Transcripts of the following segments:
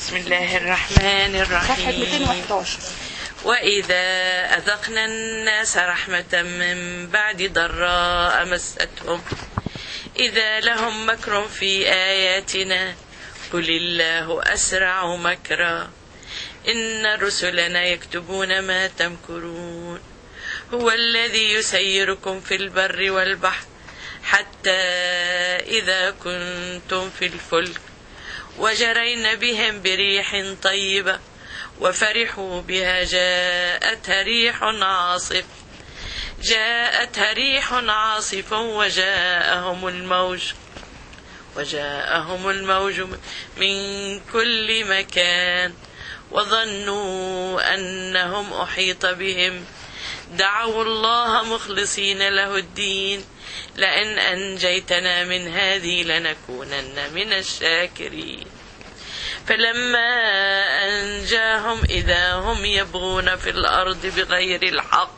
بسم الله الرحمن صفحة الرحيم 211 وإذا أذقنا الناس رحمة من بعد ضراء مستهم إذا لهم مكر في آياتنا قل الله أسرع مكرا إن رسلنا يكتبون ما تمكرون هو الذي يسيركم في البر والبحر حتى إذا كنتم في الفلك وجرين بهم بريح طيبة وفرحوا بها جاءتها ريح عاصف جاءتها ريح عاصف وجاءهم الموج وجاءهم الموج من كل مكان وظنوا أنهم أحيط بهم دعوا الله مخلصين له الدين لئن أنجيتنا من هذه لنكونن من الشاكرين فلما أنجاهم إذا هم يبغون في الأرض بغير الحق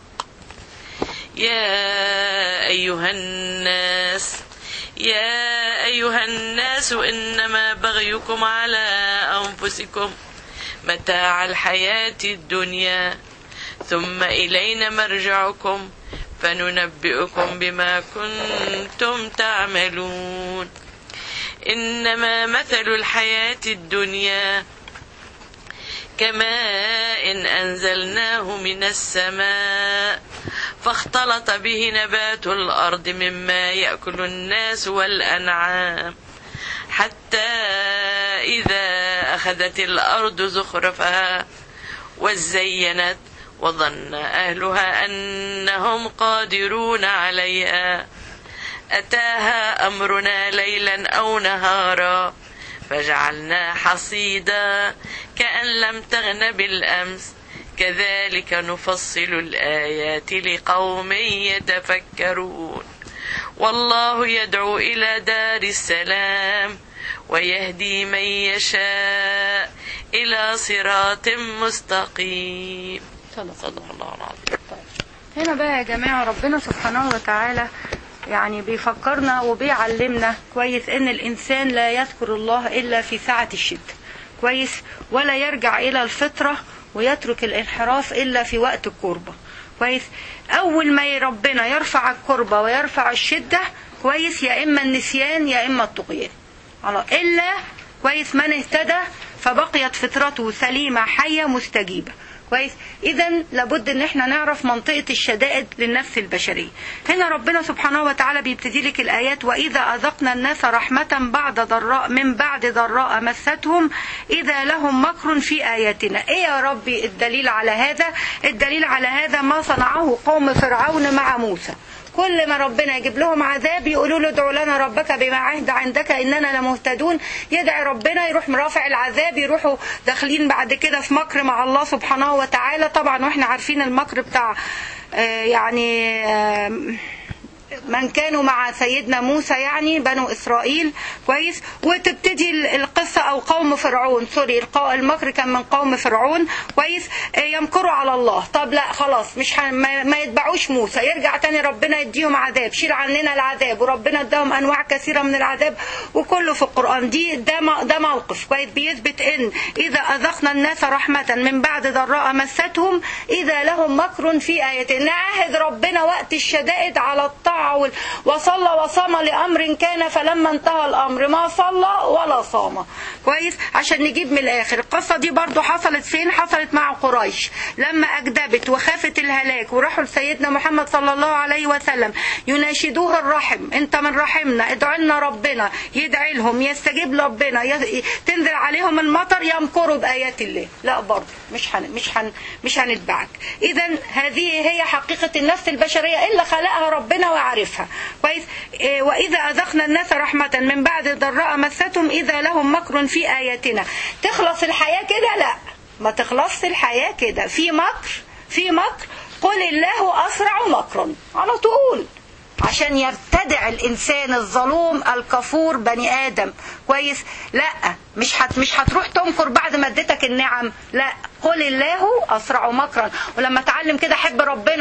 يا أيها الناس يا أيها الناس إنما بغيكم على أنفسكم متاع الحياة الدنيا ثم إلينا مرجعكم فننبئكم بما كنتم تعملون إنما مثل الحياة الدنيا كماء إن أنزلناه من السماء فاختلط به نبات الأرض مما يأكل الناس والأنعام حتى إذا أخذت الأرض زخرفها وزينت وظن أهلها أنهم قادرون عليها أتاها أمرنا ليلا أو نهارا فجعلنا حصيدا كأن لم تغن بالأمس كذلك نفصل الآيات لقوم يتفكرون والله يدعو إلى دار السلام ويهدي من يشاء إلى صراط مستقيم صدق صدق الله العظيم هنا بقى يا جماعة ربنا سبحانه وتعالى يعني بيفكرنا وبيعلمنا كويس ان الانسان لا يذكر الله الا في ساعة الشدة كويس ولا يرجع الى الفطرة ويترك الانحراف الا في وقت الكربة كويس اول ما ربنا يرفع الكربة ويرفع الشدة كويس يا اما النسيان يا اما الطغيان على الا كويس من اهتدى فبقيت فطرته سليمة حية مستجيبة كويس اذا لابد ان احنا نعرف منطقه الشدائد للنفس البشريه هنا ربنا سبحانه وتعالى بيبتدي لك الايات واذا اذقنا الناس رحمه بعد ضراء من بعد ضراء مستهم اذا لهم مكر في اياتنا ايه يا ربي الدليل على هذا الدليل على هذا ما صنعه قوم فرعون مع موسى كل ما ربنا يجيب لهم عذاب يقولوا له ادعوا لنا ربك بما عهد عندك اننا لمهتدون يدعي ربنا يروح مرافع العذاب يروحوا داخلين بعد كده في مكر مع الله سبحانه وتعالى طبعا واحنا عارفين المكر بتاع آه، يعني آه، من كانوا مع سيدنا موسى يعني بنو اسرائيل كويس وتبتدي ال- القصه او قوم فرعون سوري القو- المكر كان من قوم فرعون كويس آه، يمكروا على الله طب لا خلاص مش ه- ما ما يتبعوش موسى يرجع تاني ربنا يديهم عذاب شيل عننا العذاب وربنا اداهم انواع كثيره من العذاب وكله في القران دي ده م- ده موقف كويس بيثبت ان اذا اذقنا الناس رحمه من بعد ضراء مستهم اذا لهم مكر في ايه نعهد ربنا وقت الشدائد على الطاعه وال- وصلى وصام لامر كان فلما انتهى الامر ما صلى ولا صام كويس عشان نجيب من الاخر القصه دي برضو حصلت فين حصلت مع قريش لما اكذبت وخافت الهلاك وراحوا لسيدنا محمد صلى الله عليه وسلم يناشدوه الرحم انت من رحمنا ادعوا لنا ربنا يدعي لهم يستجيب ربنا ي- تنزل عليهم المطر يمكروا بايات الله لا برضه مش هن مش هن مش هنتبعك اذا هذه هي حقيقه النفس البشريه الا خلقها ربنا وعارفها كويس إيه، واذا اذقنا الناس رحمه من بعد ضراء مستهم اذا لهم مكر في اياتنا تخلص الحياه كده لا ما تخلصش الحياه كده في مكر في مكر قل الله اسرع مكرا على طول عشان يبتدع الانسان الظلوم الكفور بني ادم كويس لا مش هت مش هتروح تمكر بعد ما اديتك النعم لا قل الله اسرع مكرا ولما اتعلم كده احب ربنا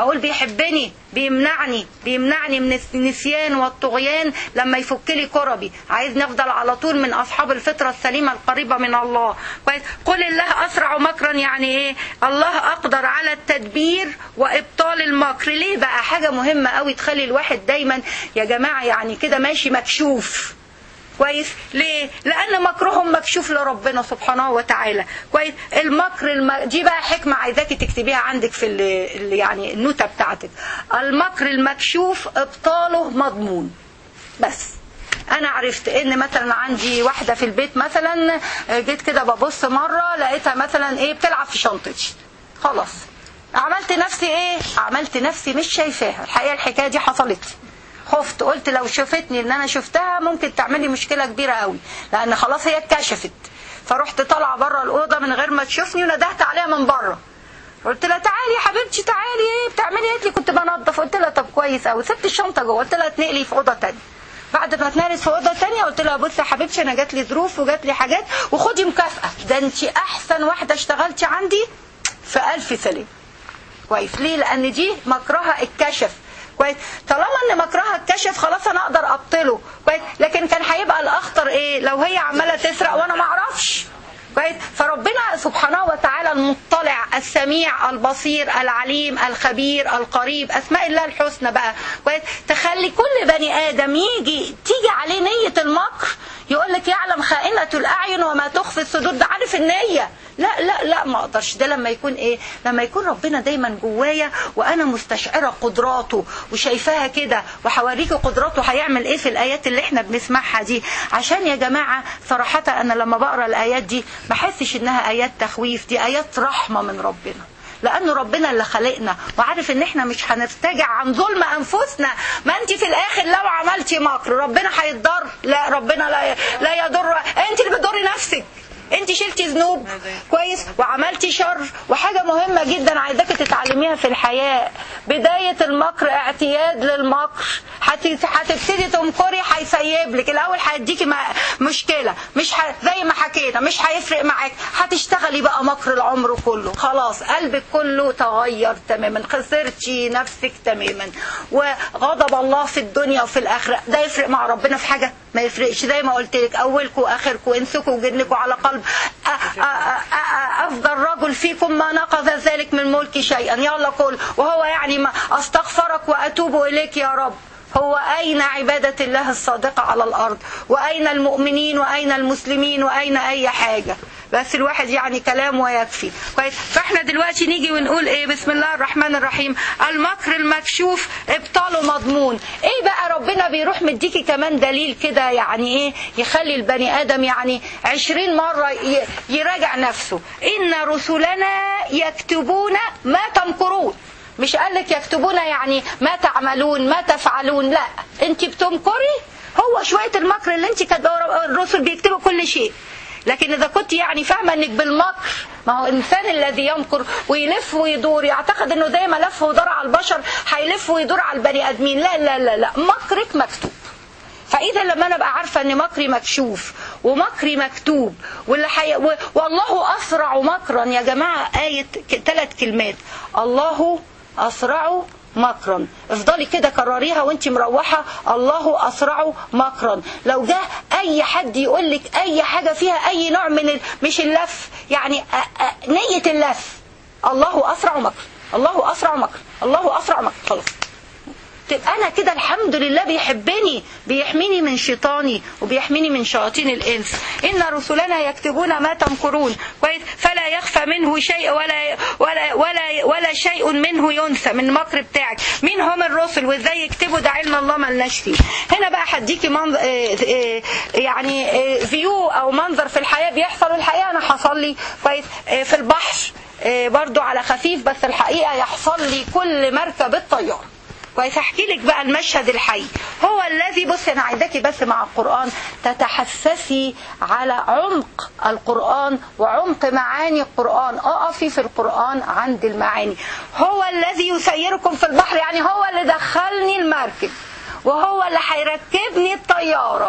اقول بيحبني بيمنعني بيمنعني من النسيان والطغيان لما يفك لي كربي عايزني افضل على طول من اصحاب الفطره السليمه القريبه من الله كويس قل الله اسرع مكرا يعني ايه الله اقدر على التدبير وابطال المكر ليه بقى حاجه مهمه قوي تخلي الواحد دايما يا جماعه يعني كده ماشي مكشوف كويس ليه لان مكرهم مكشوف لربنا سبحانه وتعالى كويس المكر الم... دي بقى حكمه عايزاكي تكتبيها عندك في ال... ال- يعني النوتة بتاعتك المكر المكشوف ابطاله مضمون بس انا عرفت ان مثلا عندي واحده في البيت مثلا جيت كده ببص مره لقيتها مثلا ايه بتلعب في شنطتي خلاص عملت نفسي ايه عملت نفسي مش شايفاها الحقيقه الحكايه دي حصلت لي خفت قلت لو شفتني ان انا شفتها ممكن تعملي مشكله كبيره قوي لان خلاص هي اتكشفت فرحت طالعه بره الاوضه من غير ما تشوفني وندهت عليها من بره قلت لها تعالي يا حبيبتي تعالي ايه بتعملي قالت لي كنت بنضف قلت لها طب كويس قوي سبت الشنطه جوه قلت لها اتنقلي في اوضه تانية بعد ما اتنقلت في اوضه تانية قلت لها بصي يا حبيبتي انا جات لي ظروف وجات لي حاجات وخدي مكافاه ده انت احسن واحده اشتغلتي عندي في الف سلام كويس ليه لان دي مكرها اتكشف كويس طالما ان مكرها اتكشف خلاص انا اقدر ابطله كويس لكن كان هيبقى الاخطر ايه لو هي عماله تسرق وانا ما اعرفش كويس فربنا سبحانه وتعالى المطلع السميع البصير العليم الخبير القريب اسماء الله الحسنى بقى كويس تخلي كل بني ادم يجي تيجي عليه نيه المكر يقول لك يعلم خائنة الأعين وما تخفي الصدور ده عارف النية لا لا لا ما اقدرش ده لما يكون ايه لما يكون ربنا دايما جوايا وانا مستشعره قدراته وشايفاها كده وحوريكي قدراته هيعمل ايه في الايات اللي احنا بنسمعها دي عشان يا جماعه صراحه انا لما بقرا الايات دي ما احسش انها ايات تخويف دي ايات رحمه من ربنا لانه ربنا اللي خلقنا وعارف ان احنا مش هنرتجع عن ظلم انفسنا ما انت في الاخر لو عملتي مكر ربنا هيتضر لا ربنا لا لا يضر انت اللي بتضري نفسك انت شلتي ذنوب كويس وعملتي شر وحاجه مهمه جدا عايزاكي تتعلميها في الحياه بدايه المكر اعتياد للمكر هت- هتبتدي تمكري هيسيب لك الاول هيديكي م- مشكله مش ه... زي ما حكينا مش هيفرق معاك هتشتغلي بقى مكر العمر كله خلاص قلبك كله تغير تماما خسرتي نفسك تماما وغضب الله في الدنيا وفي الاخره ده يفرق مع ربنا في حاجه ما يفرقش زي ما قلت لك اولكم واخركم انسكم وجنكم على قلب أ- أ- أ- أ- افضل رجل فيكم ما نقض ذلك من ملكي شيئا يلا قول وهو يعني ما استغفرك واتوب اليك يا رب هو أين عبادة الله الصادقة على الأرض وأين المؤمنين وأين المسلمين وأين أي حاجة بس الواحد يعني كلام ويكفي كويس فاحنا دلوقتي نيجي ونقول ايه بسم الله الرحمن الرحيم المكر المكشوف ابطاله مضمون ايه بقى ربنا بيروح مديكي كمان دليل كده يعني ايه يخلي البني ادم يعني عشرين مرة ي- يراجع نفسه ان رسلنا يكتبون ما تمكرون مش قال لك يكتبون يعني ما تعملون ما تفعلون لا انت بتمكري هو شويه المكر اللي انت كاتباه الرسل بيكتبوا كل شيء لكن اذا كنت يعني فاهمه انك بالمكر ما هو الانسان الذي يمكر ويلف ويدور يعتقد انه زي ما لف ودار على البشر هيلف ويدور على البني ادمين لا لا لا لا مكرك مكتوب فاذا لما انا ابقى عارفه ان مكري مكشوف ومكري مكتوب واللي حي... و... والله اسرع مكرا يا جماعه ايه ثلاث كلمات الله اسرع مكرا افضلي كده كرريها وانت مروحه الله اسرع مكرا لو جه اي حد يقول لك اي حاجه فيها اي نوع من ال... مش اللف يعني أ... أ... نيه اللف الله اسرع مكرا الله اسرع مكرا الله اسرع مكرا خلاص تبقى انا كده الحمد لله بيحبني بيحميني من شيطاني وبيحميني من شياطين الانس ان رسلنا يكتبون ما تمكرون كويس فلا يخفى منه شيء ولا ولا ولا ولا شيء منه ينسى من المكر بتاعك مين هم الرسل وازاي يكتبوا ده علم الله ملناش فيه هنا بقى هديكي منظر يعني فيو او منظر في الحياه بيحصل والحقيقه انا حصل لي كويس آه، في البحر آه، برضو على خفيف بس الحقيقه يحصل لي كل مركب الطياره كويس احكي لك بقى المشهد الحي هو الذي بص انا عايزاكي بس مع القران تتحسسي على عمق القران وعمق معاني القران اقفي في القران عند المعاني هو الذي يسيركم في البحر يعني هو اللي دخلني المركب وهو اللي هيركبني الطياره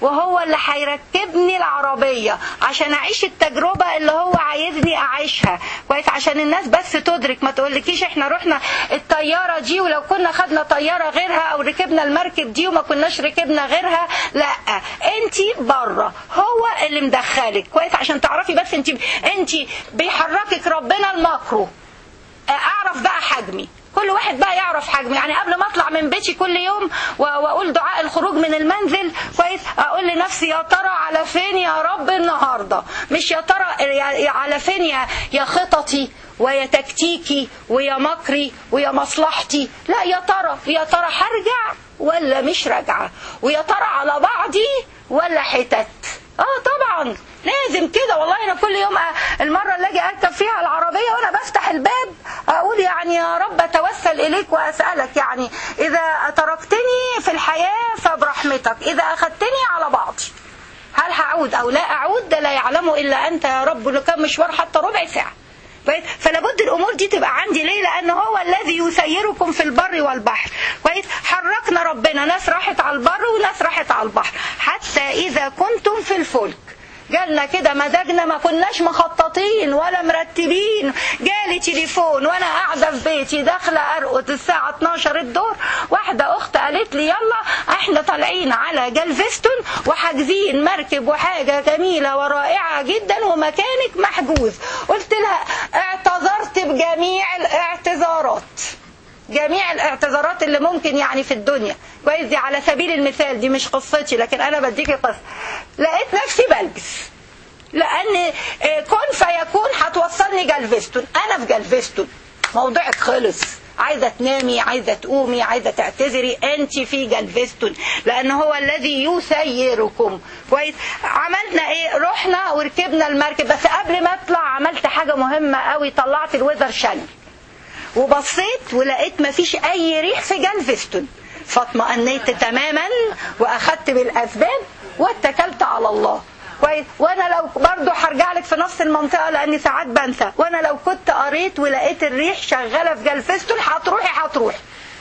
وهو اللي هيركبني العربيه عشان اعيش التجربه اللي هو عايزني اعيشها كويس عشان الناس بس تدرك ما تقولكيش احنا رحنا الطياره دي ولو كنا خدنا طياره غيرها او ركبنا المركب دي وما كناش ركبنا غيرها لا انت بره هو اللي مدخلك كويس عشان تعرفي بس انت انت بيحركك ربنا المكروه اعرف بقى حجمي كل واحد بقى يعرف حجمه يعني قبل ما اطلع من بيتي كل يوم و- واقول دعاء الخروج من المنزل كويس اقول لنفسي يا ترى على فين يا رب النهارده مش يا ترى يا- يا على فين يا يا خططي ويا تكتيكي ويا مكري ويا مصلحتي لا يا ترى يا ترى هرجع ولا مش راجعه ويا ترى على بعضي ولا حتت اه طبعا لازم كده والله انا كل يوم أ- المره اللي اجي اركب فيها العربيه وانا بفتح الباب اقول يعني يا رب اتوسل اليك واسالك يعني اذا تركتني في الحياه فبرحمتك اذا اخذتني على بعضي هل هعود او لا اعود ده لا يعلمه الا انت يا رب لو كان مشوار حتى ربع ساعه كويس فلا بد الامور دي تبقى عندي ليه لان هو الذي يسيركم في البر والبحر كويس حركنا ربنا ناس راحت على البر وناس راحت على البحر حتى اذا كنتم في الفلك جالنا كده مزاجنا ما كناش مخططين ولا مرتبين جالي تليفون وانا قاعده في بيتي داخله ارقد الساعه 12 الظهر واحده اخت قالت لي يلا احنا طالعين على جلفستون وحاجزين مركب وحاجه جميله ورائعه جدا ومكانك محجوز قلت لها اعتذرت بجميع الاعتذارات جميع الاعتذارات اللي ممكن يعني في الدنيا كويس دي على سبيل المثال دي مش قصتي لكن انا بديكي قصه لقيت نفسي بلبس لان آه، كن فيكون هتوصلني جلفستون انا في جلفستون موضوعك خلص عايزه تنامي عايزه تقومي عايزه تعتذري انت في جلفستون لان هو الذي يسيركم كويس عملنا ايه رحنا وركبنا المركب بس قبل ما اطلع عملت حاجه مهمه قوي طلعت الويذر شانل وبصيت ولقيت مفيش اي ريح في جلفستون فاطمأنيت تماما واخدت بالاسباب واتكلت على الله كويس وانا لو برضه هرجع لك في نفس المنطقه لاني ساعات بنسى وانا لو كنت قريت ولقيت الريح شغاله في جلفستون هتروحي هتروحي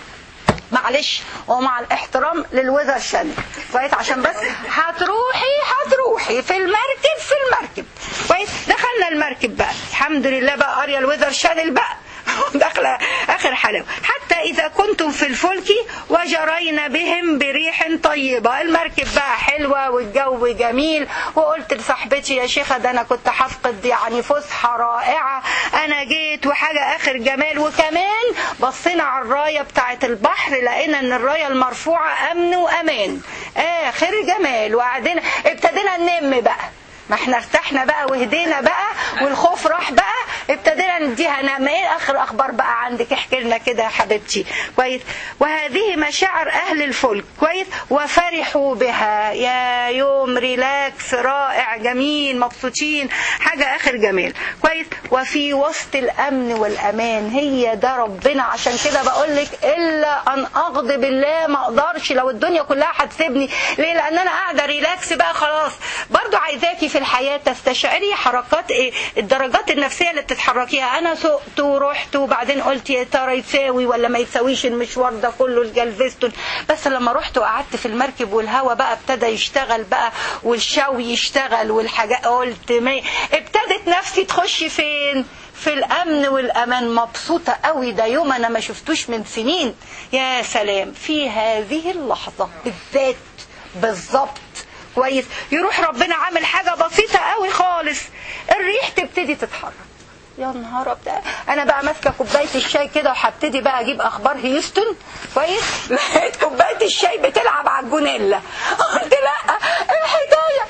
معلش ومع الاحترام للويذر شانل كويس عشان بس هتروحي هتروحي في المركب في المركب كويس دخلنا المركب بقى الحمد لله بقى قاريه الويذر شانل بقى داخله اخر حلاوه حتى اذا كنتم في الفلك وجرينا بهم بريح طيبه المركب بقى حلوه والجو جميل وقلت لصاحبتي يا شيخه ده انا كنت هفقد يعني فسحه رائعه انا جيت وحاجه اخر جمال وكمان بصينا على الرايه بتاعه البحر لقينا ان الرايه المرفوعه امن وامان اخر جمال وقعدنا ابتدينا ننم بقى ما احنا ارتحنا بقى وهدينا بقى والخوف راح بقى ابتدينا نديها نعمة ايه اخر اخبار بقى عندك احكي لنا كده يا حبيبتي كويس وهذه مشاعر اهل الفلك كويس وفرحوا بها يا يوم ريلاكس رائع جميل مبسوطين حاجة اخر جمال كويس وفي وسط الامن والامان هي ده ربنا عشان كده بقول لك الا ان اغضب الله ما اقدرش لو الدنيا كلها هتسيبني ليه لان انا قاعده ريلاكس بقى خلاص برضو عايزاكي في الحياه تستشعري حركات ايه الدرجات النفسيه اللي بتتحركيها انا سقت ورحت وبعدين قلت يا ترى يساوي ولا ما يساويش المشوار ده كله الجلفستون بس لما رحت وقعدت في المركب والهوا بقى ابتدى يشتغل بقى والشوي يشتغل والحاجات قلت ما ابتدت نفسي تخش فين في الامن والامان مبسوطه قوي ده يوم انا ما شفتوش من سنين يا سلام في هذه اللحظه بالذات بالظبط كويس يروح ربنا عامل حاجه بسيطه قوي خالص الريح تبتدي تتحرك يا نهار ابدا انا بقى ماسكه كوبايه الشاي كده وهبتدي بقى اجيب اخبار هيوستن كويس لقيت كوبايه الشاي بتلعب على الجونيلا قلت لا الحكايه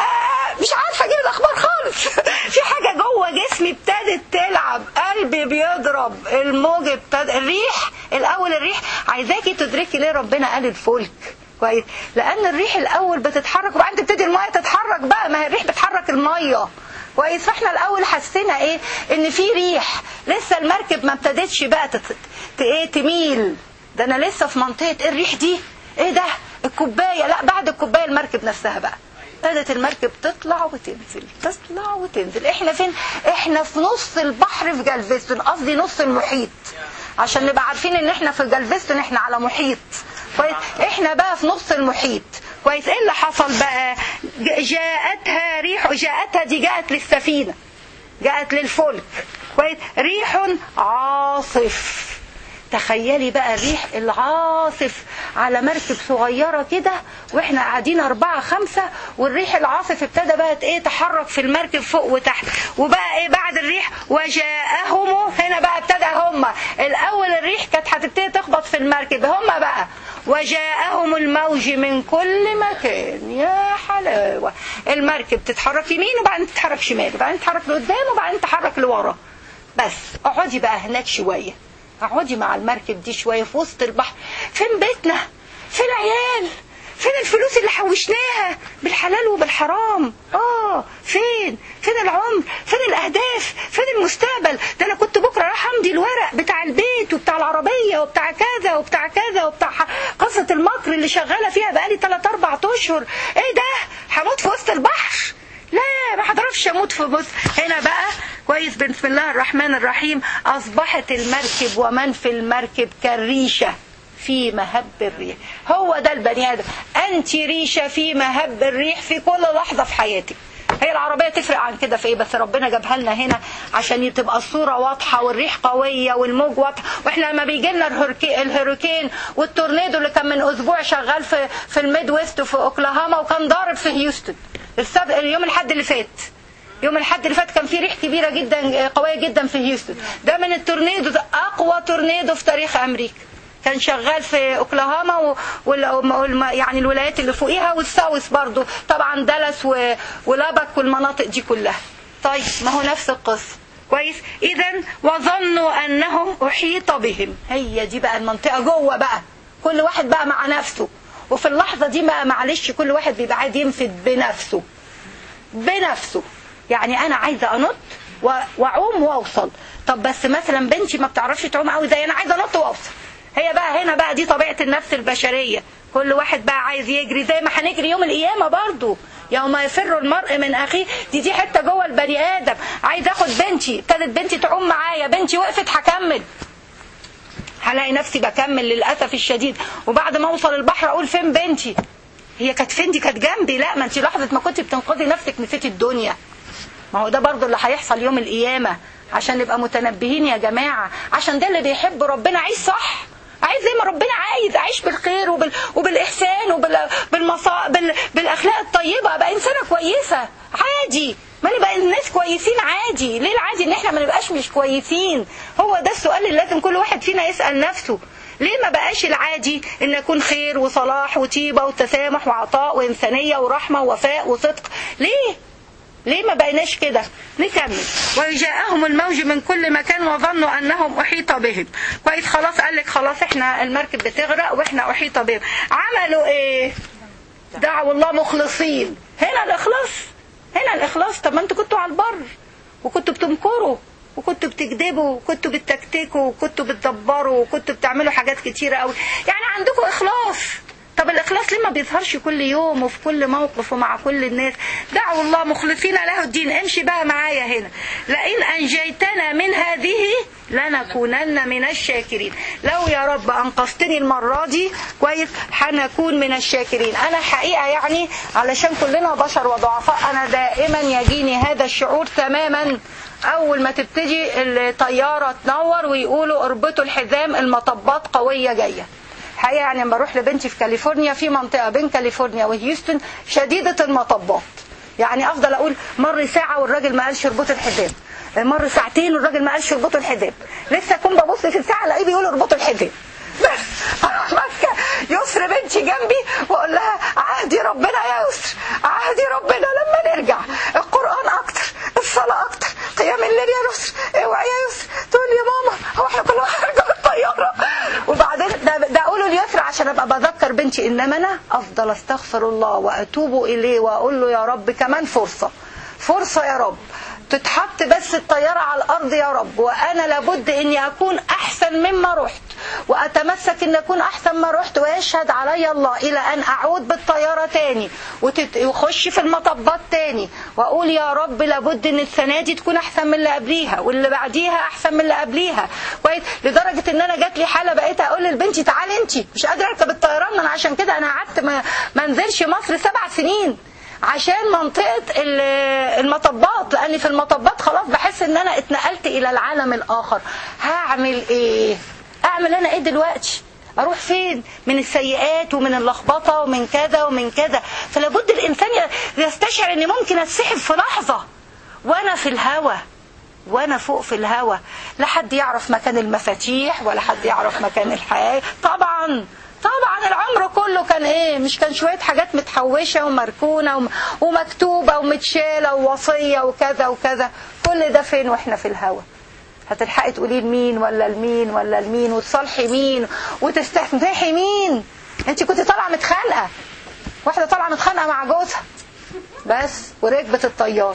آه، مش عارفه اجيب الاخبار خالص في حاجه جوه جسمي ابتدت تلعب قلبي بيضرب الموج ابتدى الريح الاول الريح عايزاكي تدركي ليه ربنا قال الفلك كويس لان الريح الاول بتتحرك وبعدين تبتدي الميه تتحرك بقى ما هي الريح بتحرك الميه كويس فاحنا الاول حسينا ايه ان في ريح لسه المركب ما ابتدتش بقى تت... ت... ايه تميل ده انا لسه في منطقه ايه الريح دي ايه ده الكوبايه لا بعد الكوبايه المركب نفسها بقى ابتدت المركب تطلع وتنزل تطلع وتنزل احنا فين احنا في نص البحر في جلفستون قصدي نص المحيط عشان نبقى عارفين ان احنا في جلفستون احنا على محيط كويس احنا بقى في نص المحيط كويس ايه اللي حصل بقى ج- جاءتها ريح جاءتها دي جاءت للسفينه جاءت للفلك كويس ريح عاصف تخيلي بقى الريح العاصف على مركب صغيرة كده واحنا قاعدين أربعة خمسة والريح العاصف ابتدى بقى ايه تحرك في المركب فوق وتحت وبقى ايه بعد الريح وجاءهم هنا بقى ابتدى هم الأول الريح كانت هتبتدي تخبط في المركب هم بقى وجاءهم الموج من كل مكان يا حلاوة المركب تتحرك يمين وبعدين تتحرك شمال وبعدين تتحرك لقدام وبعدين تتحرك لورا بس اقعدي بقى هناك شوية اقعدي مع المركب دي شوية في وسط البحر فين بيتنا فين العيال فين الفلوس اللي حوشناها بالحلال وبالحرام اه فين فين العمر فين الاهداف فين المستقبل ده انا كنت بكره راح امضي الورق بتاع البيت وبتاع العربيه وبتاع كذا وبتاع كذا وبتاع ح- قصه المكر اللي شغاله فيها بقالي 3 4 اشهر ايه ده هموت في وسط البحر لا ما حضرفش اموت في بص هنا بقى كويس بسم الله الرحمن الرحيم اصبحت المركب ومن في المركب كالريشه في مهب الريح هو ده البني ادم انت ريشه في مهب الريح في كل لحظه في حياتك هي العربية تفرق عن كده في ايه بس ربنا جابها لنا هنا عشان تبقى الصورة واضحة والريح قوية والموج واضح واحنا لما بيجي لنا الهركي- الهurricane والتورنيدو اللي كان من اسبوع شغال في في الميد ويست وفي اوكلاهاما وكان ضارب في هيوستن السبت اليوم الحد اللي فات يوم الحد اللي فات كان في ريح كبيرة جدا قوية جدا في هيوستن ده من التورنيدو ده اقوى تورنيدو في تاريخ امريكا كان شغال في اوكلاهاما و... وال... وال... يعني الولايات اللي فوقيها والساوث برضو طبعا دالاس و... ولابك والمناطق دي كلها طيب ما هو نفس القصه كويس اذا وظنوا انهم احيط بهم هي دي بقى المنطقه جوه بقى كل واحد بقى مع نفسه وفي اللحظه دي بقى معلش كل واحد بيبقى عايز ينفد بنفسه بنفسه يعني انا عايزه انط و- واعوم واوصل طب بس مثلا بنتي ما بتعرفش تعوم قوي زي انا عايزه انط واوصل هي بقى هنا بقى دي طبيعه النفس البشريه كل واحد بقى عايز يجري زي ما هنجري يوم القيامه برضو يوم يفر المرء من اخيه دي دي حته جوه البني ادم عايز اخد بنتي ابتدت بنتي تعوم معايا بنتي وقفت هكمل هلاقي نفسي بكمل للاسف الشديد وبعد ما اوصل البحر اقول فين بنتي هي كانت فين دي كانت جنبي لا ما انت لحظه ما كنت بتنقذي نفسك نسيتي الدنيا ما هو ده برضو اللي هيحصل يوم القيامه عشان نبقى متنبهين يا جماعه عشان ده اللي بيحب ربنا عايش صح عايز زي ما ربنا عايز اعيش بالخير وبال... وبالاحسان وبالمصا بال... بالاخلاق الطيبه ابقى انسانه كويسه عادي ما نبقى الناس كويسين عادي ليه العادي ان احنا ما نبقاش مش كويسين هو ده السؤال اللي لازم كل واحد فينا يسال نفسه ليه ما بقاش العادي ان اكون خير وصلاح وطيبه وتسامح وعطاء وانسانيه ورحمه ووفاء وصدق ليه ليه ما بقيناش كده نكمل وجاءهم الموج من كل مكان وظنوا انهم احيط بهم كويس خلاص قال لك خلاص احنا المركب بتغرق واحنا احيط بهم عملوا ايه دعوا الله مخلصين هنا الاخلاص هنا الاخلاص طب ما انتوا كنتوا على البر وكنتوا بتمكروا وكنتوا بتكذبوا وكنتوا بتكتكوا وكنتوا بتدبروا وكنتوا بتعملوا حاجات كتيرة قوي يعني عندكم اخلاص طب الاخلاص ليه ما بيظهرش كل يوم وفي كل موقف ومع كل الناس دعوا الله مخلصين له الدين امشي بقى معايا هنا لئن انجيتنا من هذه لنكونن من الشاكرين لو يا رب انقذتني المره دي كويس هنكون من الشاكرين انا حقيقه يعني علشان كلنا بشر وضعفاء انا دائما يجيني هذا الشعور تماما اول ما تبتدي الطياره تنور ويقولوا اربطوا الحزام المطبات قويه جايه حقيقة يعني لما اروح لبنتي في كاليفورنيا في منطقة بين كاليفورنيا وهيوستن شديدة المطبات يعني افضل اقول مر ساعة والراجل ما قالش اربطوا الحزام مر ساعتين والراجل ما قالش اربطوا الحزام لسه اكون ببص في الساعة الاقيه بيقول اربطوا الحزام بس اروح ماسكة يسر بنتي جنبي واقول لها عهدي ربنا يا يسر عهدي ربنا لما نرجع القرآن اكتر الصلاة اكتر قيام الليل يا يسر اوعي يا يسر تقول لي يا ماما هو احنا كل واحد هنركب الطيارة وبعدين ده, ده اقوله اليسر عشان ابقى بذكر بنتي انما انا افضل استغفر الله واتوب اليه واقول له يا رب كمان فرصة فرصة يا رب تتحط بس الطيارة على الأرض يا رب وأنا لابد إني أكون أحسن مما رحت وأتمسك إن أكون أحسن ما رحت ويشهد علي الله إلى أن أعود بالطيارة تاني وتت- وأخش في المطبات تاني وأقول يا رب لابد إن السنة دي تكون أحسن من اللي قبليها واللي بعديها أحسن من اللي قبليها كويس لدرجة إن أنا جات لي حالة بقيت أقول لبنتي تعالي أنت مش قادرة أركب الطيران ما أنا عشان كده أنا قعدت ما ما انزلش مصر سبع سنين عشان منطقة ال- المطبات لأن في المطبات خلاص بحس إن أنا اتنقلت إلى العالم الآخر هعمل إيه؟ أعمل أنا إيه دلوقتي؟ أروح فين؟ من السيئات ومن اللخبطة ومن كذا ومن كذا فلابد الإنسان ي- يستشعر إني ممكن أتسحب في لحظة وأنا في الهوى وانا فوق في الهوا لا حد يعرف مكان المفاتيح ولا حد يعرف مكان الحياة طبعا طبعا العمر كله كان ايه مش كان شوية حاجات متحوشة ومركونة وم- ومكتوبة ومتشالة ووصية وكذا وكذا كل ده فين واحنا في الهوا هتلحقي تقولي لمين ولا لمين ولا لمين وتصالحي مين وتستسمحي مين انت كنت طالعه متخانقه واحده طالعه متخانقه مع جوزها بس وركبت الطياره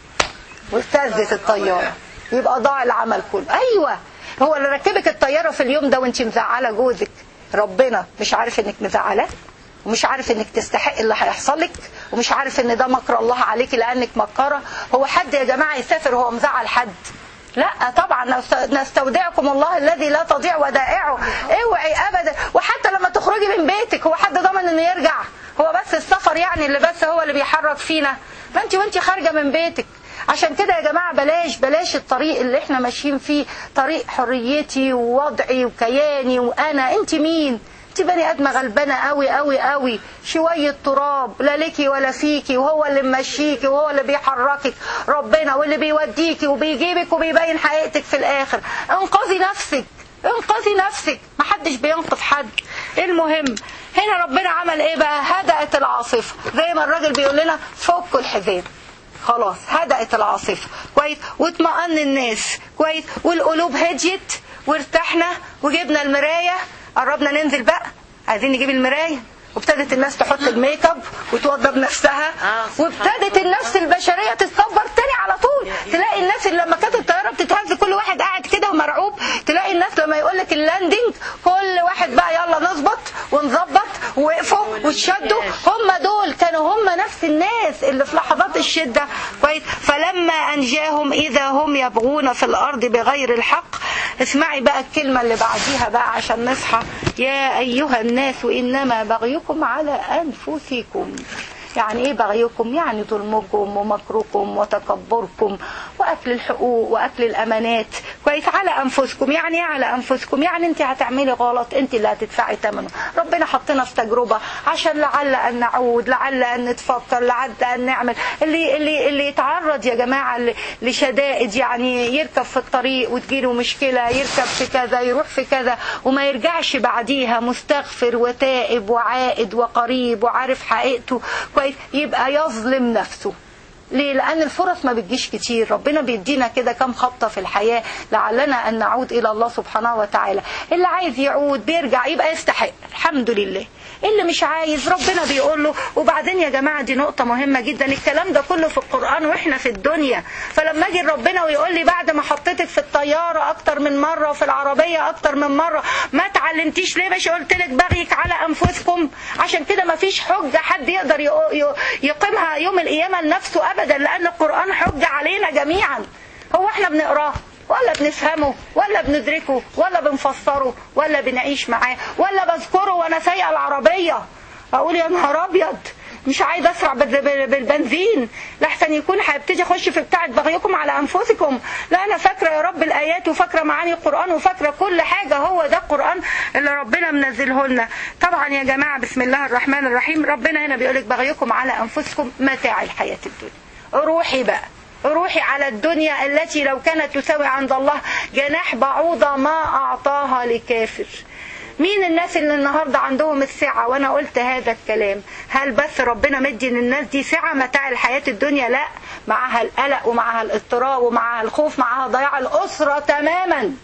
واهتزت الطياره يبقى ضاع العمل كله ايوه هو اللي ركبك الطياره في اليوم ده وانت مزعله جوزك ربنا مش عارف انك مزعلاه ومش عارف انك تستحق اللي هيحصل لك ومش عارف ان ده مكر الله عليك لانك مكره هو حد يا جماعه يسافر وهو مزعل حد لا طبعا نست- نستودعكم الله الذي لا تضيع ودائعه اوعي ابدا وحتى لما تخرجي من بيتك هو حد ضمن انه يرجع هو بس السفر يعني اللي بس هو اللي بيحرك فينا ما انت وانت خارجه من بيتك عشان كده يا جماعة بلاش بلاش الطريق اللي احنا ماشيين فيه طريق حريتي ووضعي وكياني وانا انت مين انت بني ادمه غلبانه قوي قوي قوي شويه تراب لا ليكي ولا فيكي وهو اللي ممشيكي وهو اللي بيحركك ربنا واللي بيوديكي وبيجيبك وبيبين حقيقتك في الاخر انقذي نفسك انقذي نفسك محدش بينقذ حد المهم هنا ربنا عمل ايه بقى هدأت العاصفه زي ما الراجل بيقول لنا فكوا الحزام خلاص هدأت العاصفة كويس واطمأن الناس كويس والقلوب هديت وارتحنا وجبنا المراية قربنا ننزل بقى عايزين نجيب المراية وابتدت الناس تحط الميك اب وتوضب نفسها آه، سبحان وابتدت النفس البشريه تتكبر تاني على طول تلاقي الناس اللي لما كانت الطياره بتتهز كل واحد قاعد كده ومرعوب تلاقي الناس لما يقول لك اللاندنج كل واحد بقى يلا نظبط ونظبط وقفوا وتشدوا هم دول كانوا هم نفس الناس اللي في لحظات الشده كويس فلما انجاهم اذا هم يبغون في الارض بغير الحق اسمعي بقى الكلمه اللي بعديها بقى عشان نصحى يا ايها الناس انما بغيكم على انفسكم يعني ايه بغيكم يعني ظلمكم ومكركم وتكبركم واكل الحقوق واكل الامانات كويس على انفسكم يعني ايه على انفسكم يعني انت هتعملي غلط انت اللي هتدفعي ثمنه ربنا حطنا في تجربه عشان لعل ان نعود لعل ان نتفكر لعل ان نعمل اللي اللي اللي يتعرض يا جماعه ل- لشدائد يعني يركب في الطريق وتجيله مشكله يركب في كذا يروح في كذا وما يرجعش بعديها مستغفر وتائب وعائد وقريب وعارف حقيقته كويس يبقى يظلم نفسه ليه؟ لأن الفرص ما بتجيش كتير ربنا بيدينا كده كم خبطة في الحياة لعلنا أن نعود إلى الله سبحانه وتعالى اللي عايز يعود بيرجع يبقى يستحق الحمد لله اللي مش عايز ربنا بيقول له وبعدين يا جماعة دي نقطة مهمة جدا الكلام ده كله في القرآن واحنا في الدنيا فلما اجي ربنا ويقول لي بعد ما حطيتك في الطيارة اكتر من مرة وفي العربية اكتر من مرة ما اتعلمتيش ليه مش قلت لك بغيك على انفسكم عشان كده ما فيش حجة حد يقدر يق- ي- يقيمها يوم القيامة لنفسه ابدا لان القرآن حجة علينا جميعا هو احنا بنقراه ولا بنفهمه ولا بندركه ولا بنفسره ولا بنعيش معاه ولا بذكره وانا سايقه العربيه اقول يا نهار ابيض مش عايز اسرع بال- بال- بالبنزين لحسن يكون هيبتدي اخش في بتاعه بغيكم على انفسكم لا انا فاكره يا رب الايات وفاكره معاني القران وفاكره كل حاجه هو ده القران اللي ربنا منزله لنا طبعا يا جماعه بسم الله الرحمن الرحيم ربنا هنا بيقول لك بغيكم على انفسكم متاع الحياه الدنيا روحي بقى روحي على الدنيا التي لو كانت تساوي عند الله جناح بعوضة ما أعطاها لكافر مين الناس اللي النهاردة عندهم السعة وانا قلت هذا الكلام هل بس ربنا مدي للناس دي سعة متاع الحياة الدنيا لا معها القلق ومعها الاضطراب ومعها الخوف معها ضياع الأسرة تماما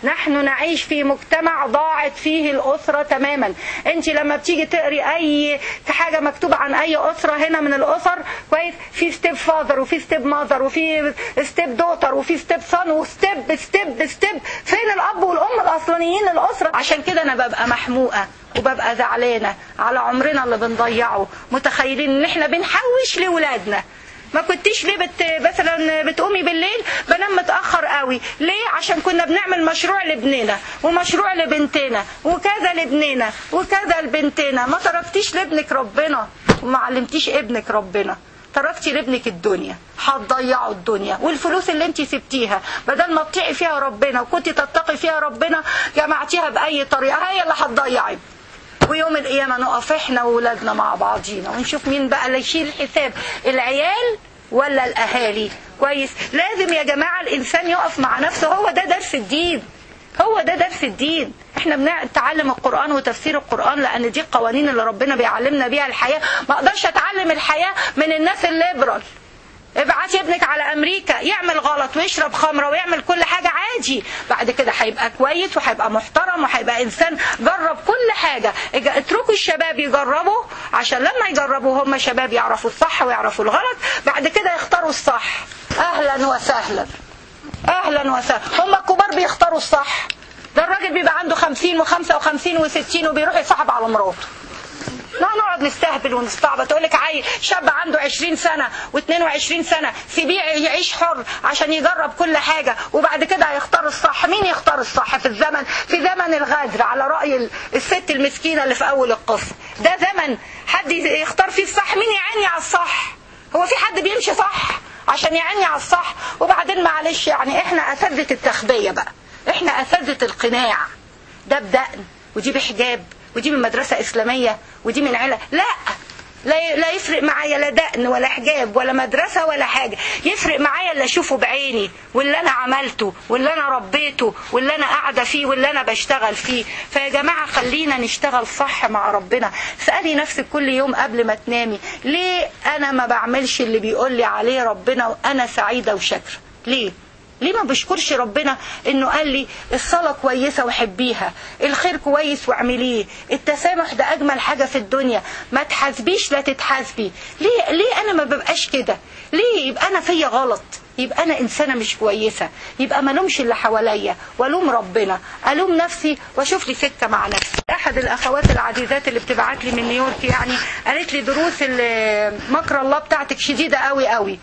نحن نعيش في مجتمع ضاعت فيه الأسرة تماما انت لما بتيجي تقري اي حاجة مكتوبة عن اي أسرة هنا من الأسر كويس في ستيب فاذر وفي ستيب ماذر وفي ستيب دوتر وفي ستيب صن وستيب ستيب ستيب فين الأب والأم الأصلانيين للأسرة عشان كده أنا ببقى محموقة وببقى زعلانة على عمرنا اللي بنضيعه متخيلين ان احنا بنحوش لولادنا ما كنتيش ليه بت... مثلا بتقومي بالليل بنام متاخر قوي ليه عشان كنا بنعمل مشروع لابننا ومشروع لبنتنا وكذا لابننا وكذا لبنتنا ما تركتيش لابنك ربنا وما علمتيش ابنك ربنا تركتي لابنك الدنيا هتضيعوا الدنيا والفلوس اللي انت سبتيها بدل ما تطيعي فيها ربنا وكنت تتقي فيها ربنا جمعتيها باي طريقه هي اللي هتضيعي ويوم القيامة نقف احنا وولادنا مع بعضينا ونشوف مين بقى اللي يشيل الحساب العيال ولا الاهالي كويس لازم يا جماعة الانسان يقف مع نفسه هو ده درس الدين هو ده درس الدين احنا بنتعلم القرآن وتفسير القرآن لان دي القوانين اللي ربنا بيعلمنا بيها الحياة ما اقدرش اتعلم الحياة من الناس الليبرال ابعتي ابنك على امريكا يعمل غلط ويشرب خمره ويعمل كل حاجه عادي بعد كده هيبقى كويس وهيبقى محترم وهيبقى انسان جرب كل حاجه اتركوا الشباب يجربوا عشان لما يجربوا هم شباب يعرفوا الصح ويعرفوا الغلط بعد كده يختاروا الصح اهلا وسهلا اهلا وسهلا هم الكبار بيختاروا الصح ده الراجل بيبقى عنده خمسين و55 و60 وبيروح يصاحب على مراته لا نقعد نستهبل ونستعبط تقول لك عيل شاب عنده 20 سنة و22 سنة سيبيه يعيش حر عشان يجرب كل حاجة وبعد كده هيختار الصح مين يختار الصح في الزمن في زمن الغدر على رأي الست المسكينة اللي في أول القصة ده زمن حد يختار فيه الصح مين يعاني على الصح هو في حد بيمشي صح عشان يعاني على الصح وبعدين معلش يعني احنا أساتذة التخبية بقى احنا أساتذة القناع ده بدقن ودي بحجاب ودي من مدرسة إسلامية ودي من عيلة لا لا لا يفرق معايا لا دقن ولا حجاب ولا مدرسة ولا حاجة يفرق معايا اللي أشوفه بعيني واللي أنا عملته واللي أنا ربيته واللي أنا قاعدة فيه واللي أنا بشتغل فيه فيا جماعة خلينا نشتغل صح مع ربنا اسألي نفسك كل يوم قبل ما تنامي ليه أنا ما بعملش اللي بيقول لي عليه ربنا وأنا سعيدة وشاكرة ليه ليه ما بشكرش ربنا انه قال لي الصلاة كويسة وحبيها الخير كويس واعمليه التسامح ده اجمل حاجة في الدنيا ما تحاسبيش لا تتحاسبي ليه ليه انا ما ببقاش كده ليه يبقى انا فيا غلط يبقى انا انسانه مش كويسه يبقى ما لومش اللي حواليا والوم ربنا الوم نفسي واشوف لي سكه مع نفسي احد الاخوات العزيزات اللي بتبعت لي من نيويورك يعني قالت لي دروس مكر الله بتاعتك شديده قوي قوي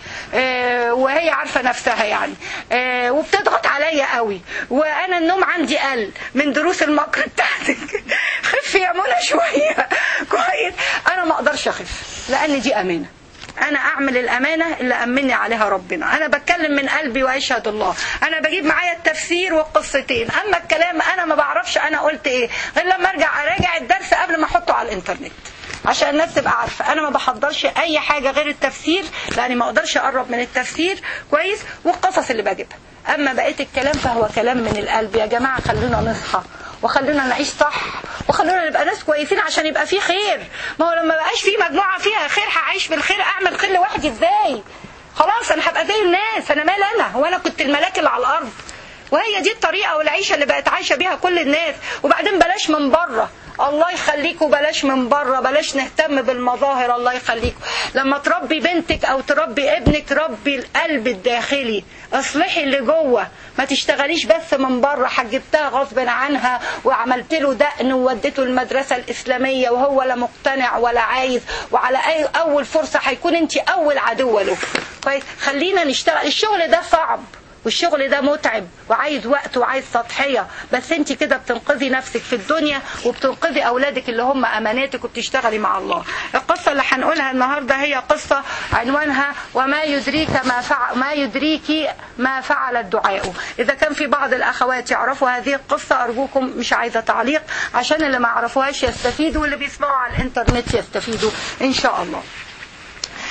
آه وهي عارفه نفسها يعني آه وبتضغط عليا قوي وانا النوم عندي قل من دروس المكر بتاعتك خفي يا منى شويه كويس انا ما اقدرش اخف لان دي امانه انا اعمل الامانه اللي امني عليها ربنا انا بتكلم من قلبي واشهد الله انا بجيب معايا التفسير والقصتين اما الكلام انا ما بعرفش انا قلت ايه غير لما ارجع اراجع الدرس قبل ما احطه على الانترنت عشان الناس تبقى عارفه انا ما بحضرش اي حاجه غير التفسير لاني ما اقدرش اقرب من التفسير كويس والقصص اللي بجيبها اما بقيه الكلام فهو كلام من القلب يا جماعه خلونا نصحى وخلونا نعيش صح وخلونا نبقى ناس كويسين عشان يبقى في خير ما هو لما بقاش في مجموعه فيها خير هعيش بالخير اعمل خير لوحدي ازاي خلاص انا هبقى زي الناس انا مال انا هو انا كنت الملاك اللي على الارض وهي دي الطريقه والعيشه اللي بقت عايشه بيها كل الناس وبعدين بلاش من بره الله يخليكوا بلاش من بره بلاش نهتم بالمظاهر الله يخليكوا لما تربي بنتك او تربي ابنك ربي القلب الداخلي اصلحي اللي جوه ما تشتغليش بس من بره حجبتها غصب عنها وعملت له دقن ووديته المدرسه الاسلاميه وهو لا مقتنع ولا عايز وعلى اي اول فرصه هيكون انت اول عدوه له كويس خلينا نشتغل الشغل ده صعب والشغل ده متعب وعايز وقت وعايز تضحية بس انت كده بتنقذي نفسك في الدنيا وبتنقذي اولادك اللي هم اماناتك وبتشتغلي مع الله القصة اللي هنقولها النهاردة هي قصة عنوانها وما يدريك ما فعل ما يدريك ما فعل الدعاء اذا كان في بعض الاخوات يعرفوا هذه القصة ارجوكم مش عايزة تعليق عشان اللي ما يعرفوهاش يستفيدوا واللي بيسمعوا على الانترنت يستفيدوا ان شاء الله القصة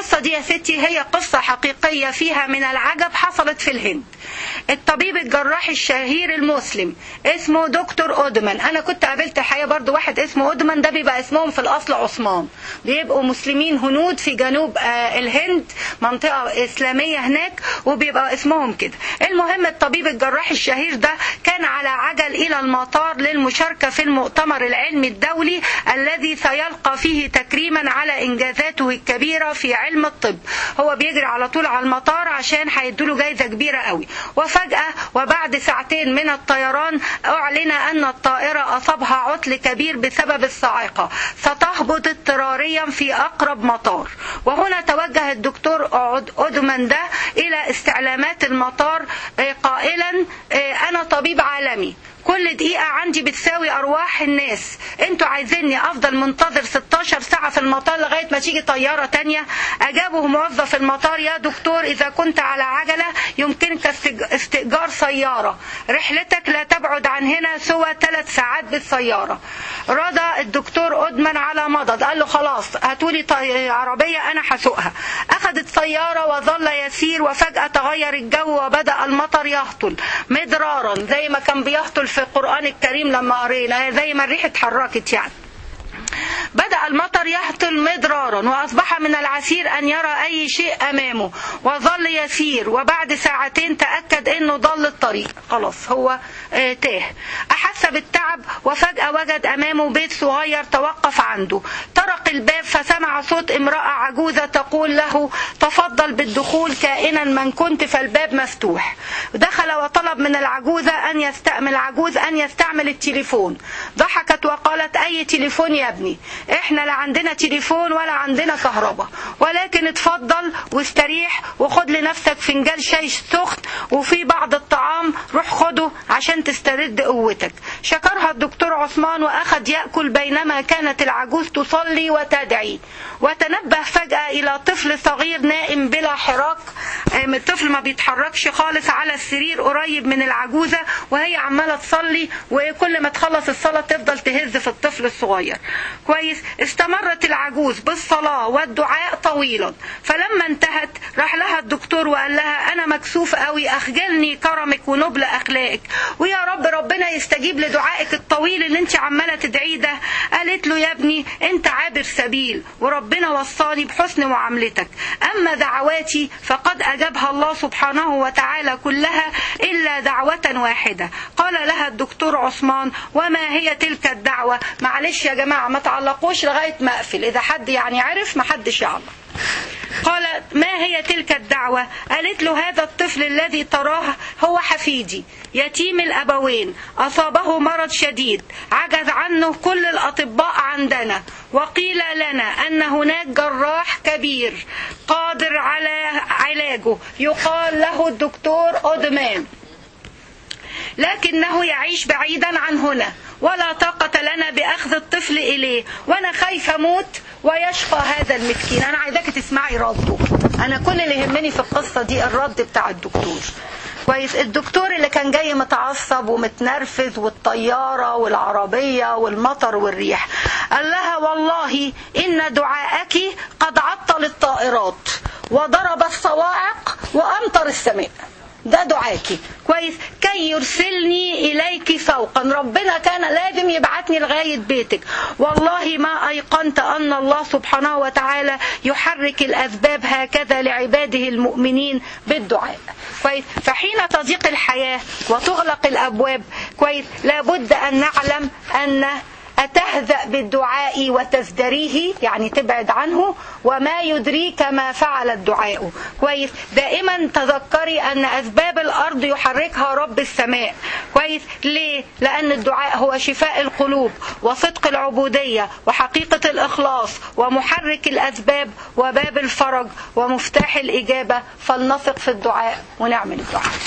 القصة دي يا ستي هي قصة حقيقية فيها من العجب حصلت في الهند الطبيب الجراح الشهير المسلم اسمه دكتور اودمان انا كنت قابلت الحقيقه برضو واحد اسمه اودمان ده بيبقى اسمهم في الاصل عثمان بيبقوا مسلمين هنود في جنوب آه الهند منطقه اسلاميه هناك وبيبقى اسمهم كده المهم الطبيب الجراح الشهير ده كان على عجل الى المطار للمشاركه في المؤتمر العلمي الدولي الذي سيلقى فيه تكريما على انجازاته الكبيره في علم الطب هو بيجري على طول على المطار عشان هيدوله جايزه كبيره قوي وفجأة وبعد ساعتين من الطيران أعلن أن الطائرة أصابها عطل كبير بسبب الصاعقة ستهبط اضطراريا في أقرب مطار وهنا توجه الدكتور أودمان ده إلى استعلامات المطار قائلا أنا طبيب عالمي كل دقيقة عندي بتساوي أرواح الناس انتوا عايزيني أفضل منتظر 16 ساعة في المطار لغاية ما تيجي طيارة تانية أجابه موظف المطار يا دكتور إذا كنت على عجلة يمكنك استئجار سيارة رحلتك لا تبعد عن هنا سوى ثلاث ساعات بالسيارة رضى الدكتور أدمن على مضض قال له خلاص هاتولي عربية أنا هسوقها أخذت سيارة وظل يسير وفجأة تغير الجو وبدأ المطر يهطل مدرارا زي ما كان بيهطل في القرآن الكريم لما قرينا زي ما الريح اتحركت يعني بدأ المطر يهطل مدرارا وأصبح من العسير أن يرى أي شيء أمامه وظل يسير وبعد ساعتين تأكد أنه ضل الطريق خلاص هو اه تاه أحس بالتعب وفجأة وجد أمامه بيت صغير توقف عنده طرق الباب فسمع صوت امرأة عجوزة تقول له تفضل بالدخول كائنا من كنت فالباب مفتوح دخل وطلب من العجوزة أن يستعمل العجوز أن يستعمل التليفون ضحكت وقالت أي تليفون يا ابني احنا لا عندنا تليفون ولا عندنا كهرباء ولكن اتفضل واستريح وخد لنفسك فنجان شاي سخن وفي بعض الطعام روح خده عشان تسترد قوتك شكرها الدكتور عثمان واخذ ياكل بينما كانت العجوز تصلي وتدعي وتنبه فجاه الى طفل صغير نائم بلا حراك الطفل ما بيتحركش خالص على السرير قريب من العجوزه وهي عماله تصلي وكل ما تخلص الصلاه تفضل تهز في الطفل الصغير كويس استمرت العجوز بالصلاة والدعاء طويلا فلما انتهت راح لها الدكتور وقال لها أنا مكسوف قوي أخجلني كرمك ونبل أخلاقك ويا رب ربنا يستجيب لدعائك الطويل اللي انت عمالة تدعيه ده قالت له يا ابني انت عابر سبيل وربنا وصاني بحسن معاملتك أما دعواتي فقد أجابها الله سبحانه وتعالى كلها إلا دعوة واحدة قال لها الدكتور عثمان وما هي تلك الدعوة معلش يا جماعة ما تعلقوش لغاية ما أقفل إذا حد يعني عرف ما حدش يعلق قال ما هي تلك الدعوة قالت له هذا الطفل الذي تراه هو حفيدي يتيم الأبوين أصابه مرض شديد عجز عنه كل الأطباء عندنا وقيل لنا أن هناك جراح كبير قادر على علاجه يقال له الدكتور أودمان لكنه يعيش بعيدا عن هنا ولا طاقة لنا بأخذ الطفل إليه وأنا خايفة أموت ويشقى هذا المسكين أنا عايزاك تسمعي رده أنا كل اللي يهمني في القصة دي الرد بتاع الدكتور كويس الدكتور اللي كان جاي متعصب ومتنرفز والطيارة والعربية والمطر والريح قال لها والله إن دعاءك قد عطل الطائرات وضرب الصواعق وأمطر السماء ده دعاكي كويس كي يرسلني إليك فوقا ربنا كان لازم يبعتني لغاية بيتك والله ما أيقنت أن الله سبحانه وتعالى يحرك الأسباب هكذا لعباده المؤمنين بالدعاء كويس فحين تضيق الحياة وتغلق الأبواب كويس لابد أن نعلم أن أتهزأ بالدعاء وتزدريه يعني تبعد عنه وما يدريك ما فعل الدعاء كويس دائما تذكري أن أسباب الأرض يحركها رب السماء كويس ليه لأن الدعاء هو شفاء القلوب وصدق العبودية وحقيقة الإخلاص ومحرك الأسباب وباب الفرج ومفتاح الإجابة فلنثق في الدعاء ونعمل الدعاء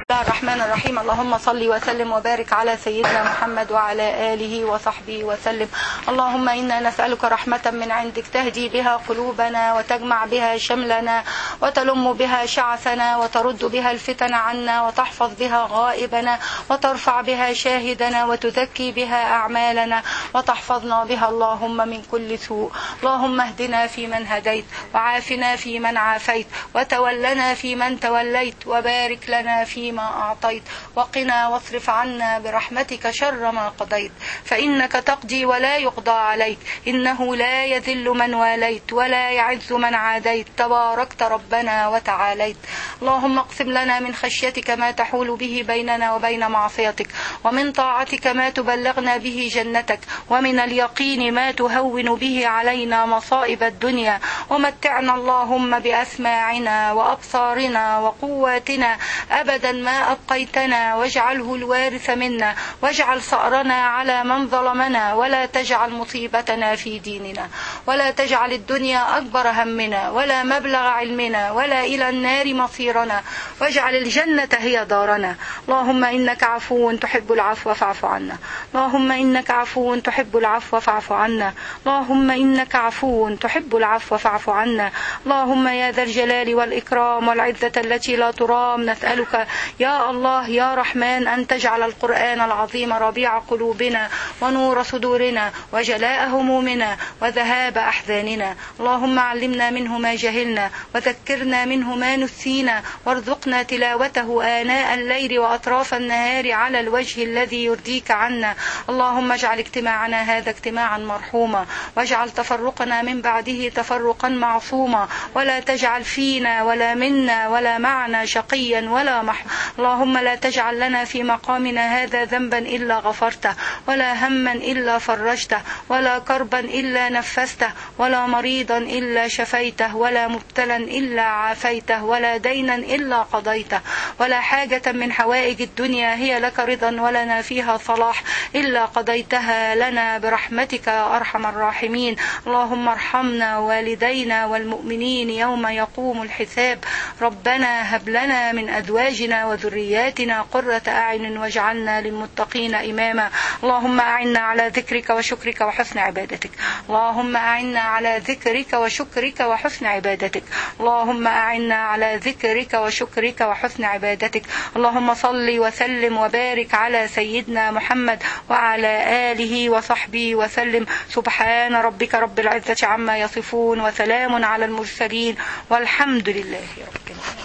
الله الرحمن الرحيم اللهم صل وسلم وبارك على سيدنا محمد وعلى آله وصحبه وسلم اللهم إنا نسألك رحمة من عندك تهدي بها قلوبنا وتجمع بها شملنا وتلم بها شعثنا وترد بها الفتن عنا وتحفظ بها غائبنا وترفع بها شاهدنا وتزكي بها أعمالنا وتحفظنا بها اللهم من كل سوء اللهم اهدنا فيمن هديت وعافنا فيمن عافيت وتولنا فيمن توليت وبارك لنا فيما أعطيت وقنا واصرف عنا برحمتك شر ما قضيت فإنك تقضي ولا يقضى عليك إنه لا يذل من واليت ولا يعز من عاديت تباركت ربنا وتعاليت اللهم اقسم لنا من خشيتك ما تحول به بيننا وبين معصيتك ومن طاعتك ما تبلغنا به جنتك ومن اليقين ما تهون به علينا مصائب الدنيا ومتعنا اللهم بأسماعنا وأبصارنا وقواتنا أبدا ما أبقيتنا واجعله الوارث منا واجعل ثأرنا على من ظلمنا ولا تجعل مصيبتنا في ديننا ولا تجعل الدنيا أكبر همنا ولا مبلغ علمنا ولا إلى النار مصيرنا واجعل الجنة هي دارنا اللهم إنك عفو تحب العفو فاعف عنا اللهم إنك عفو تحب العفو فاعف عنا اللهم إنك عفو تحب العفو فاعف عنا اللهم يا ذا الجلال والإكرام والعزة التي لا ترام نسألك يا الله يا رحمن أن تجعل القرآن العظيم ربيع قلوبنا ونور صدورنا وجلاء همومنا وذهاب أحزاننا اللهم علمنا منه ما جهلنا وذكرنا منه ما نسينا وارزقنا تلاوته آناء الليل وأطراف النهار على الوجه الذي يرضيك عنا اللهم اجعل اجتماعنا هذا اجتماعا مرحوما واجعل تفرقنا من بعده تفرقا معصوما ولا تجعل فينا ولا منا ولا معنا شقيا ولا مح اللهم لا تجعل لنا في مقامنا هذا ذنبا إلا غفرته ولا هما إلا فرجته ولا كربا إلا نفسته ولا مريضا إلا شفيته ولا مبتلا إلا عافيته ولا دينا إلا قضيته ولا حاجة من حوائج الدنيا هي لك رضا ولنا فيها صلاح إلا قضيتها لنا برحمتك يا أرحم الراحمين اللهم ارحمنا والدينا والمؤمنين يوم يقوم الحساب ربنا هب لنا من أزواجنا وذرياتنا قرة أعين واجعلنا للمتقين إماما اللهم أعنا على ذكرك وشكرك وحسن عبادتك اللهم أعنا على ذكرك وشكرك وحسن عبادتك اللهم أعنا على ذكرك وشكرك وحسن عبادتك اللهم صل وسلم وبارك على سيدنا محمد وعلى آله وصحبه وسلم سبحان ربك رب العزة عما يصفون وسلام على المرسلين والحمد لله رب العالمين